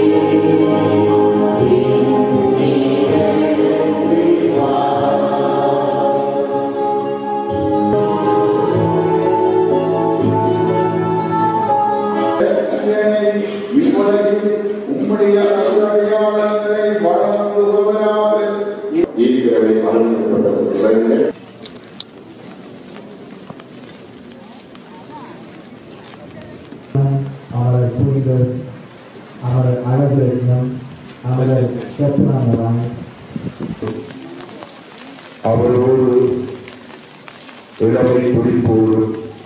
இவ்வுலகில் உம்முடைய அருளடையாளங்களை வழங்குபவராக இருக்கிறவை அருள்பட்டது அவரது புனிதர் அவரது அழகு ரத்னம் அவரது ரத்னாமரான் அவரோடு இளமை துடிப்போடு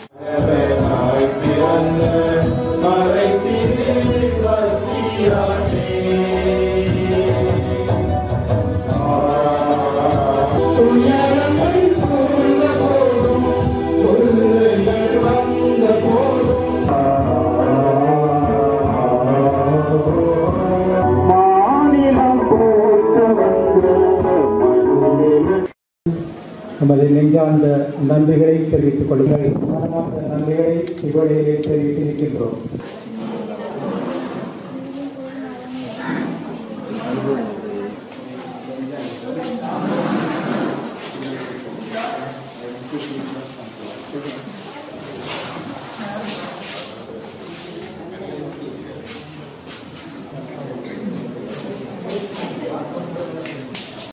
நமது நெஞ்சார்ந்த நன்றிகளை தெரிவித்துக் கொள்ளுங்கள் மனமார்ந்த நன்றிகளை இவ்வழியிலே தெரிவித்திருக்கின்றோம்